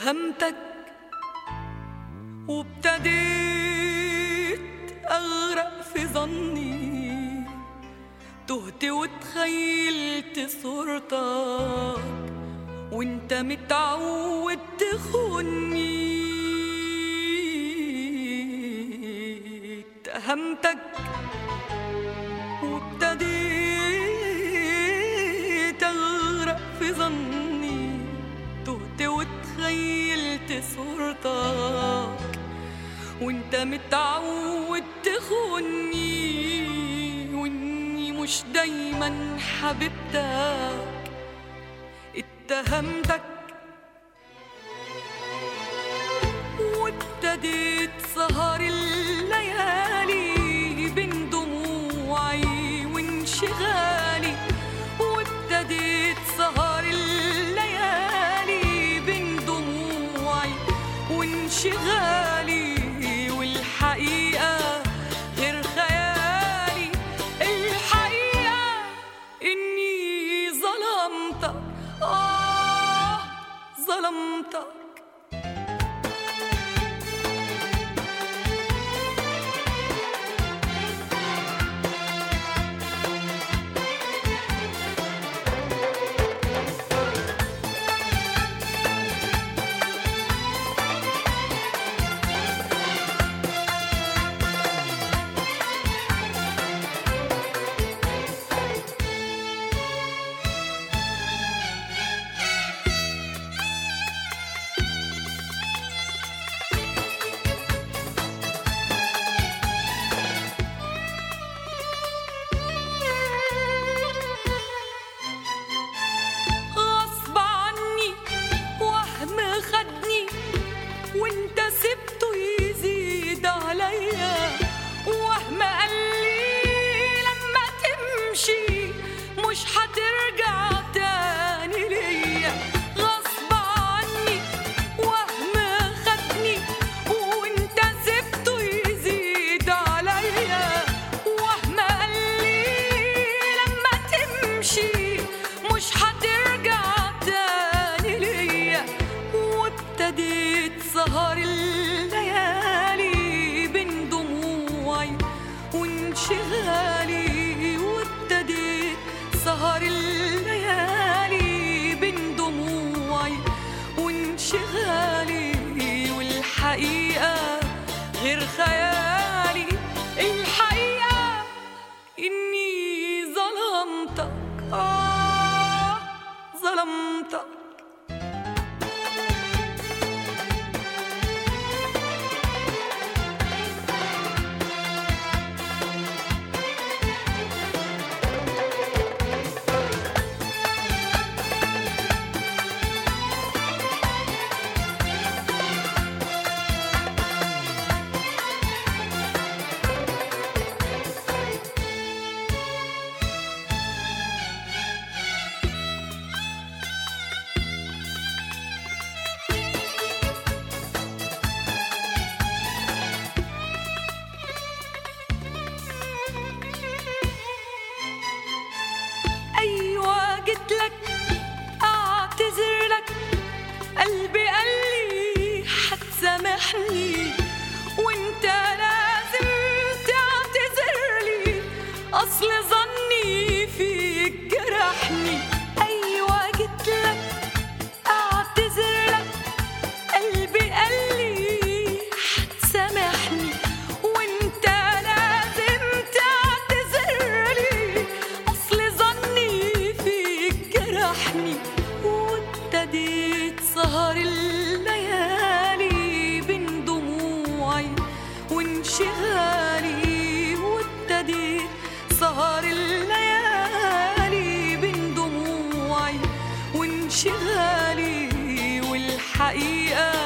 اتهمتك وابتديت أغرق في ظني تهت وتخيلت صورتك وانت متعود تخوني اتهمتك وابتديت أغرق في ظني تهت وتخيلت صورتك وانت متعود تخوني واني مش دايما حبيبتك اتهمتك وابتديت سهر الليالي بين دموعي وانشغالي وابتديت سهر الليالي بين دموعي وانشغالي والحقيقة غير خيالي الحقيقة إني ظلمتك آه ظلمتك غصب عني وهم خدني وانت سبته يزيد عليا وهم قال لي لما تمشي مش هترجع تاني ليا غصب عني وهم خدني وانت سبته يزيد عليا وهم قال لي لما تمشي مش هترجع تاني ليا وابتديت سهر الليالي بين دموعي وانشغالي وابتديت سهر الليالي بين دموعي وانشغالي والحقيقة غير خيالي الحقيقة إني ظلمتك آه ظلمتك أيوة جيت لك أعتذر لك قلبي قال لي هتسامحني وانت لازم تعتذر لي أصل ظني فيك جرحني أيوة جيت لك أعتذر لك قلبي قال لي هتسامحني وانت لازم تعتذر لي اصل ظني فيك جرحني وابتديت سهر الليالي بين دموعي وانشغالي وابتديت سهر الليالي بين دموعي وانشغالي والحقيقة